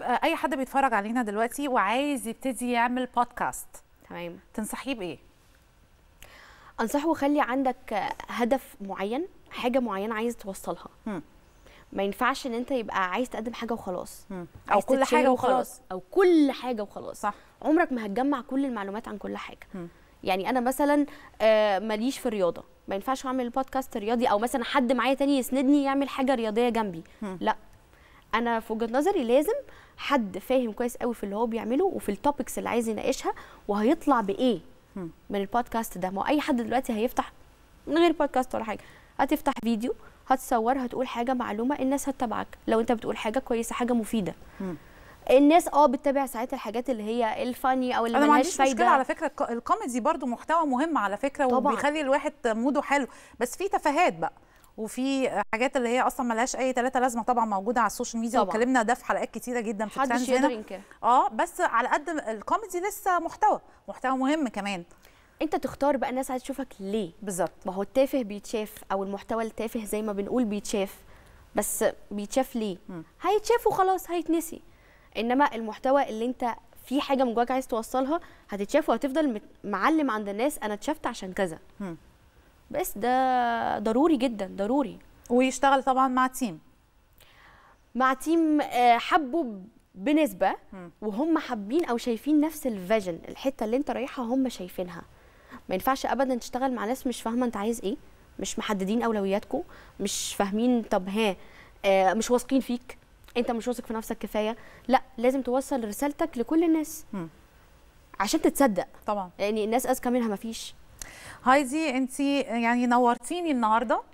آه، اي حد بيتفرج علينا دلوقتي وعايز يبتدي يعمل بودكاست تمام تنصحيه بايه انصحه خلي عندك هدف معين حاجه معينه عايز توصلها مم. ما ينفعش ان انت يبقى عايز تقدم حاجه وخلاص او عايز كل تتشهر حاجه وخلاص او كل حاجه وخلاص صح عمرك ما هتجمع كل المعلومات عن كل حاجه مم. يعني انا مثلا آه، ماليش في الرياضه ما ينفعش اعمل بودكاست رياضي او مثلا حد معايا تاني يسندني يعمل حاجه رياضيه جنبي مم. لا انا في وجهه نظري لازم حد فاهم كويس قوي في اللي هو بيعمله وفي التوبكس اللي عايز يناقشها وهيطلع بايه مم. من البودكاست ده ما هو اي حد دلوقتي هيفتح من غير بودكاست ولا حاجه هتفتح فيديو هتصور هتقول حاجه معلومه الناس هتتابعك لو انت بتقول حاجه كويسه حاجه مفيده مم. الناس اه بتتابع ساعات الحاجات اللي هي الفاني او اللي انا ما ملهاش عنديش فايده مشكله على فكره الك- الكوميدي برضو محتوى مهم على فكره طبعاً. وبيخلي الواحد موده حلو بس في تفاهات بقى وفي حاجات اللي هي اصلا ملهاش اي ثلاثه لازمه طبعا موجوده على السوشيال ميديا طبعاً. واتكلمنا ده في حلقات كتيره جدا في محدش الترندز يقدر هنا ينكر اه بس على قد ما الكوميدي لسه محتوى محتوى مهم كمان انت تختار بقى الناس عايزه تشوفك ليه بالظبط ما هو التافه بيتشاف او المحتوى التافه زي ما بنقول بيتشاف بس بيتشاف ليه مم. هيتشاف وخلاص هيتنسي انما المحتوى اللي انت في حاجه من جواك عايز توصلها هتتشاف وهتفضل مت- معلم عند الناس انا اتشافت عشان كذا مم. بس ده ضروري جدا ضروري ويشتغل طبعا مع تيم مع تيم آه، حبوا بنسبه مم. وهم حابين او شايفين نفس الفيجن الحته اللي انت رايحها هم شايفينها ما ينفعش ابدا تشتغل مع ناس مش فاهمه انت عايز ايه مش محددين اولوياتكم مش فاهمين طب ها آه، مش واثقين فيك انت مش واثق في نفسك كفايه لا لازم توصل رسالتك لكل الناس مم. عشان تتصدق طبعا لان الناس اذكى منها مفيش هايدي انت يعني نورتيني النهارده